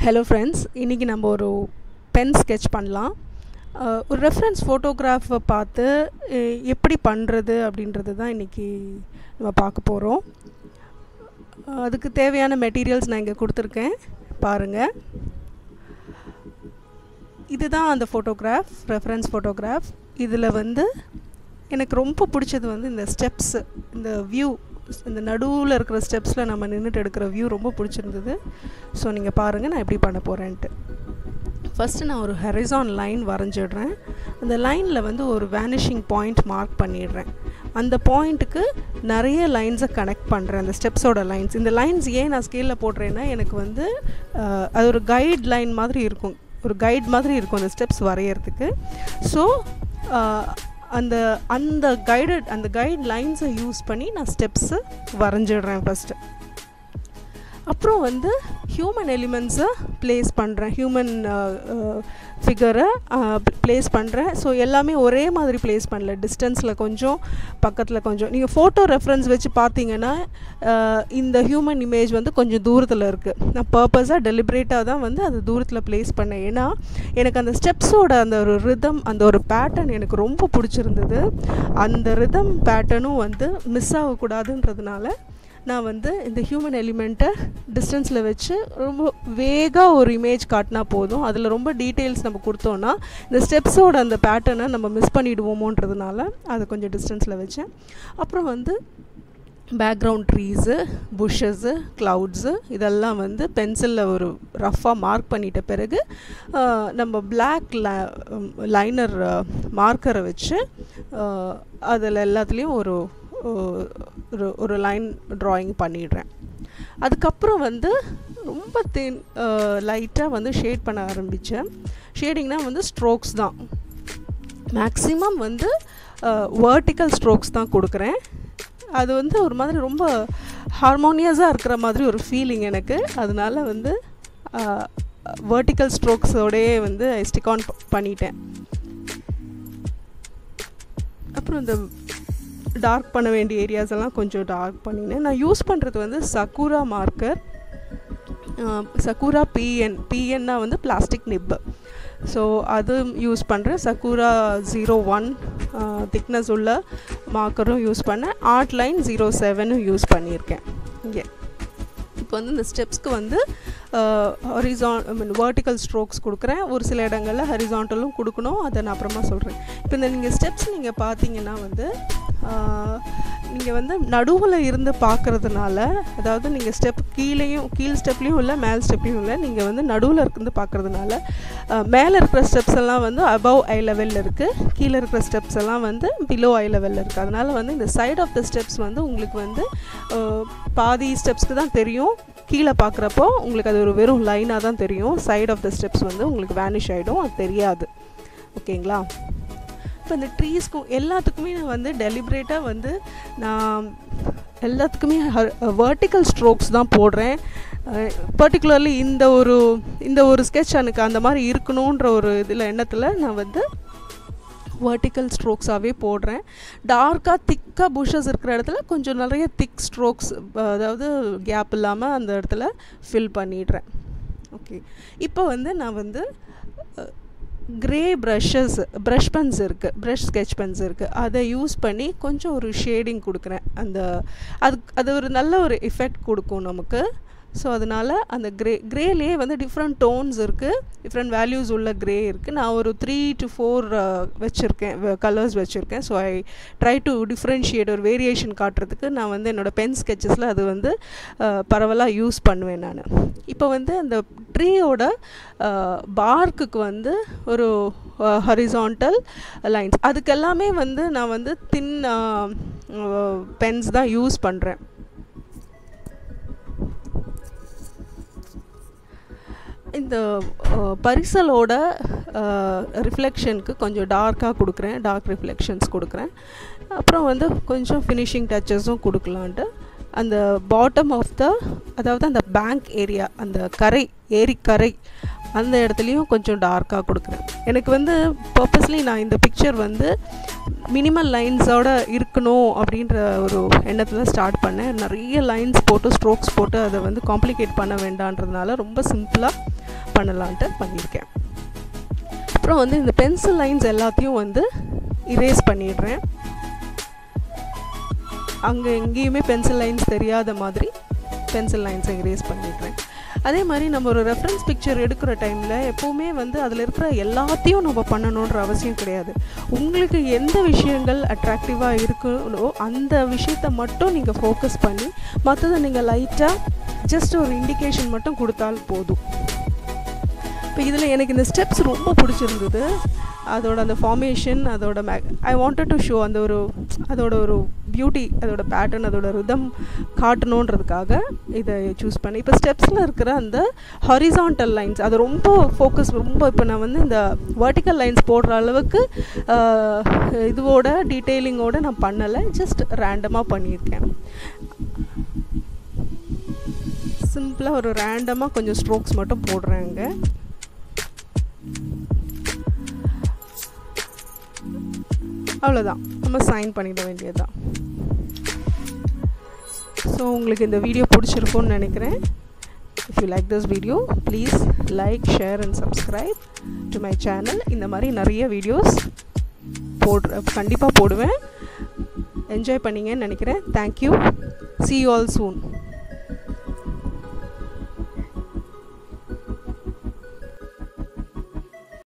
hello friends இன்றைக்கி நம்ம ஒரு பென் sketch பண்ணலாம் அஹ், ஒரு ரெஃபரன்ஸ் ஃபோட்டோகிராஃபை பார்த்து அஹ், எப்படி பண்ணுறது அப்படின்றது தான் இன்றைக்கி நம்ம பார்க்க போகிறோம் அதுக்கு தேவையான மெட்டீரியல்ஸ் நான் இங்கே கொடுத்துருக்கேன் பாருங்கள் இதுதான் அந்த ஃபோட்டோகிராஃப் ரெஃபரன்ஸ் ஃபோட்டோகிராஃப் இதில் வந்து எனக்கு ரொம்ப பிடிச்சது வந்து இந்த ஸ்டெப்ஸு இந்த வியூ இந்த நடுவில் இருக்கிற ஸ்டெப்ஸில் நம்ம நின்றுட்டு எடுக்கிற வியூ ரொம்ப பிடிச்சிருந்தது ஸோ நீங்கள் பாருங்கள் நான் எப்படி பண்ண போகிறேன்ட்டு ஃபஸ்ட்டு நான் ஒரு ஹெரிசான் லைன் வரைஞ்சிடுறேன் அந்த லைனில் வந்து ஒரு வேனிஷிங் பாயிண்ட் மார்க் பண்ணிடுறேன் அந்த பாயிண்ட்டுக்கு நிறைய லைன்ஸை கனெக்ட் பண்ணுறேன் அந்த ஸ்டெப்ஸோட லைன்ஸ் இந்த லைன்ஸ் ஏன் நான் ஸ்கேலில் போடுறேன்னா எனக்கு வந்து அஹ், அது ஒரு கைட் லைன் மாதிரி இருக்கும் ஒரு கைட் மாதிரி இருக்கும் அந்த ஸ்டெப்ஸ் வரையறதுக்கு ஸோ அந்த அந்த கைடட் அந்த கைட் லைன்ஸை யூஸ் பண்ணி நான் ஸ்டெப்ஸு வரைஞ்சிடுறேன் ஃபஸ்ட்டு அப்புறம் வந்து ஹியூமன் எலிமெண்ட்ஸை ப்ளேஸ் பண்ணுறேன் ஹியூமன் ஃபிகரை ப்ளேஸ் பண்ணுறேன் ஸோ எல்லாமே ஒரே மாதிரி ப்ளேஸ் பண்ணல டிஸ்டன்ஸில் கொஞ்சம் பக்கத்தில் கொஞ்சம் நீங்கள் ஃபோட்டோ ரெஃபரன்ஸ் வச்சு பார்த்தீங்கன்னா அஹ், இந்த ஹியூமன் இமேஜ் வந்து கொஞ்சம் தூரத்தில் இருக்குது நான் பர்பஸாக டெலிபரேட்டாக தான் வந்து அது தூரத்தில் ப்ளேஸ் பண்ணேன் ஏன்னா எனக்கு அந்த ஸ்டெப்ஸோட அந்த ஒரு ரிதம் அந்த ஒரு பேட்டர்ன் எனக்கு ரொம்ப பிடிச்சிருந்தது அந்த ரிதம் பேட்டர்னும் வந்து மிஸ் ஆகக்கூடாதுன்றதுனால நான் வந்து இந்த ஹியூமன் எலிமெண்ட்டை டிஸ்டன்ஸில் வச்சு ரொம்ப வேகாக ஒரு இமேஜ் காட்டினா போதும் அதில் ரொம்ப டீட்டெயில்ஸ் நம்ம கொடுத்தோன்னா இந்த ஸ்டெப்ஸோட அந்த பேட்டர்னை நம்ம மிஸ் பண்ணிடுவோமோன்றதுனால அதை கொஞ்சம் டிஸ்டன்ஸில் வச்சேன் அப்புறம் வந்து பேக்ரவுண்ட் ட்ரீஸு புஷ்ஷஸ்ஸு க்ளவுட்ஸு இதெல்லாம் வந்து பென்சிலில் ஒரு ரஃப்பாக மார்க் பண்ணிட்ட பிறகு ஆஹ், நம்ம பிளாக் லைனர் மார்க்கரை வச்சு அதில் எல்லாத்துலேயும் ஒரு ஒரு ஒரு லைன் ட்ராயிங் பண்ணிடுறேன் அதுக்கப்புறம் வந்து ரொம்ப தின் லைட்டாக வந்து ஷேட் பண்ண ஆரம்பித்தேன் ஷேடிங்னா வந்து ஸ்ட்ரோக்ஸ் தான் மேக்ஸிமம் வந்து வேர்ட்டிக்கல் ஸ்ட்ரோக்ஸ் தான் கொடுக்குறேன் அது வந்து ஒரு மாதிரி ரொம்ப ஹார்மோனியஸாக இருக்கிற மாதிரி ஒரு ஃபீலிங் எனக்கு அதனால வந்து வேர்ட்டிக்கல் ஸ்ட்ரோக்ஸோடையே வந்து ஸ்டிக் ஆன் பண்ணிட்டேன் அப்புறம் இந்த டார்க் பண்ண வேண்டிய ஏரியாஸ் எல்லாம் கொஞ்சம் டார்க் பண்ணினேன் நான் யூஸ் பண்ணுறது வந்து சக்கூரா மார்க்கர் சக்கூரா பிஎன் பிஎன்னா வந்து பிளாஸ்டிக் நிப்பு ஸோ அது யூஸ் பண்ணுறேன் சக்கூரா ஜீரோ ஒன் திக்னஸ் உள்ள மார்க்கரும் யூஸ் பண்ணேன் ஆர்ட் லைன் ஜீரோ செவனும் யூஸ் பண்ணியிருக்கேன் இங்கே இப்போ வந்து இந்த ஸ்டெப்ஸ்க்கு வந்து horizon I mean vertical strokes கொடுக்குறேன் ஒரு சில இடங்களில் ஹரிசான்டலும் கொடுக்கணும் அதை நான் அப்புறமா சொல்கிறேன் இப்போ இந்த நீங்கள் ஸ்டெப்ஸ் நீங்கள் பார்த்தீங்கன்னா வந்து நீங்கள் வந்து நடுவில் இருந்து பார்க்குறதுனால அதாவது நீங்கள் ஸ்டெப் கீழேயும் கீழ் ஸ்டெப்லேயும் இல்லை மேல் ஸ்டெப்லேயும் இல்லை நீங்கள் வந்து நடுவில் இருந்து பார்க்குறதுனால மேலே இருக்கிற ஸ்டெப்ஸ் எல்லாம் வந்து அபவ் ஐ லெவலில் இருக்குது கீழே இருக்கிற ஸ்டெப்ஸ் எல்லாம் வந்து பிலோ ஐ லெவலில் இருக்குது அதனால் வந்து இந்த சைட் ஆஃப் த ஸ்டெப்ஸ் வந்து உங்களுக்கு வந்து அஹ், பாதி ஸ்டெப்ஸ்க்கு தான் தெரியும் கீழே பார்க்குறப்போ உங்களுக்கு அது ஒரு வெறும் லைனாக தான் தெரியும் சைட் ஆஃப் த ஸ்டெப்ஸ் வந்து உங்களுக்கு வேனிஷ் ஆகிடும் அது தெரியாது ஓகேங்களா இப்போ இந்த ட்ரீஸ்க்கும் எல்லாத்துக்குமே நான் வந்து டெலிபரேட்டாக வந்து நான் எல்லாத்துக்குமே வேர்ட்டிக்கல் ஸ்ட்ரோக்ஸ் தான் போடுறேன் பர்டிகுலர்லி இந்த ஒரு இந்த ஒரு ஸ்கெட்ச் எனக்கு அந்த மாதிரி இருக்கணுன்ற ஒரு இதில் எண்ணத்தில் நான் வந்து வேர்ட்டிக்கல் ஸ்ட்ரோக்ஸாகவே போடுறேன் டார்க்காக திக்காக புஷஸ் இருக்கிற இடத்துல கொஞ்சம் நிறைய திக் ஸ்ட்ரோக்ஸ் அதாவது கேப் இல்லாமல் அந்த இடத்துல ஃபில் பண்ணிடுறேன் ஓகே இப்போ வந்து நான் வந்து க்ரே ப்ரஷஸ் ப்ரஷ் பென்ஸ் இருக்குது ப்ரஷ் ஸ்கெட்ச் பென்ஸ் இருக்குது அதை யூஸ் பண்ணி கொஞ்சம் ஒரு ஷேடிங் கொடுக்குறேன் அந்த அது அது ஒரு நல்ல ஒரு எஃபெக்ட் கொடுக்கும் நமக்கு ஸோ அதனால் அந்த க்ரே க்ரேலேயே வந்து டிஃப்ரெண்ட் டோன்ஸ் இருக்குது டிஃப்ரெண்ட் வேல்யூஸ் உள்ள க்ரே இருக்குது நான் ஒரு த்ரீ டு ஃபோர் வச்சுருக்கேன் கலர்ஸ் வச்சுருக்கேன் so I try to differentiate ஒரு வேரியேஷன் காட்டுறதுக்கு நான் வந்து என்னோடய பென் ஸ்கெச்சஸில் அது வந்து பரவலாக யூஸ் பண்ணுவேன் நான் இப்போ வந்து அந்த ட்ரீயோட பார்க்குக்கு வந்து ஒரு ஹரிசான்டல் லைன்ஸ் அதுக்கெல்லாமே வந்து நான் வந்து தின் பென்ஸ் தான் யூஸ் பண்ணுறேன் இந்த அஹ், பரிசலோட ரிஃப்ளெக்ஷனுக்கு கொஞ்சம் டார்க்காக கொடுக்குறேன் டார்க் ரிஃப்ளெக்ஷன்ஸ் கொடுக்குறேன் அப்புறம் வந்து கொஞ்சம் ஃபினிஷிங் டச்சஸும் கொடுக்கலான்ட்டு அந்த பாட்டம் ஆஃப் த அதாவது அந்த பேங்க் ஏரியா அந்த கரை ஏரிக்கரை அந்த இடத்துலையும் கொஞ்சம் டார்க்காக கொடுக்குறேன் எனக்கு வந்து பர்பஸ்லி நான் இந்த பிக்சர் வந்து மினிமல் லைன்ஸோட இருக்கணும் அப்படின்ற ஒரு எண்ணத்தில் ஸ்டார்ட் பண்ணேன் நிறைய லைன்ஸ் போட்டு ஸ்ட்ரோக்ஸ் போட்டு அதை வந்து காம்ப்ளிகேட் பண்ண வேண்டான்றதுனால ரொம்ப சிம்பிளாக பண்ணலான்ட்டு பண்ணியிருக்கேன் அப்புறம் வந்து இந்த பென்சில் லைன்ஸ் எல்லாத்தையும் வந்து இரேஸ் பண்ணிடுறேன் அங்கே எங்கேயுமே பென்சில் லைன்ஸ் தெரியாத மாதிரி பென்சில் லைன்ஸை இரேஸ் பண்ணிடுறேன் அதே மாதிரி நம்ம ஒரு ரெஃபரன்ஸ் பிக்சர் எடுக்கிற டைமில் எப்போவுமே வந்து அதில் இருக்கிற எல்லாத்தையும் நம்ம பண்ணணுன்ற அவசியம் கிடையாது உங்களுக்கு எந்த விஷயங்கள் அட்ராக்டிவாக இருக்குதோ அந்த விஷயத்த மட்டும் நீங்கள் ஃபோக்கஸ் பண்ணி மற்றதை நீங்கள் லைட்டாக ஜஸ்ட் ஒரு இண்டிகேஷன் மட்டும் கொடுத்தால் போதும் இப்போ இதில் எனக்கு இந்த ஸ்டெப்ஸ் ரொம்ப பிடிச்சிருந்தது அதோட அந்த ஃபார்மேஷன் அதோட may I wanted to show அந்த ஒரு அதோட ஒரு பியூட்டி அதோட பேட்டர்ன் அதோட ரிதம் காட்டணுன்றதுக்காக இதை சூஸ் பண்ணேன் இப்போ ஸ்டெப்ஸில் இருக்கிற அந்த ஹாரிசான்டல் லைன்ஸ் அது ரொம்ப ஃபோக்கஸ் ரொம்ப இப்போ நான் வந்து இந்த வர்டிக்கல் லைன்ஸ் போடுற அளவுக்கு இதுவோட டீட்டெயிலிங்கோடு நான் பண்ணலை ஜஸ்ட் ரேண்டமாக பண்ணியிருக்கேன் சிம்பிளாக ஒரு ரேண்டமாக கொஞ்சம் ஸ்ட்ரோக்ஸ் மட்டும் போடுறேங்க அவ்வளோதான் நம்ம சைன் பண்ணிட வேண்டியதுதான் ஸோ உங்களுக்கு இந்த வீடியோ பிடிச்சிருக்கும்னு நினைக்கிறேன் if you like this video please like share and subscribe to my channel இந்த மாதிரி நிறைய வீடியோஸ் போடுற கண்டிப்பாக போடுவேன் என்ஜாய் பண்ணிங்கன்னு நினைக்கிறேன் thank you see you all soon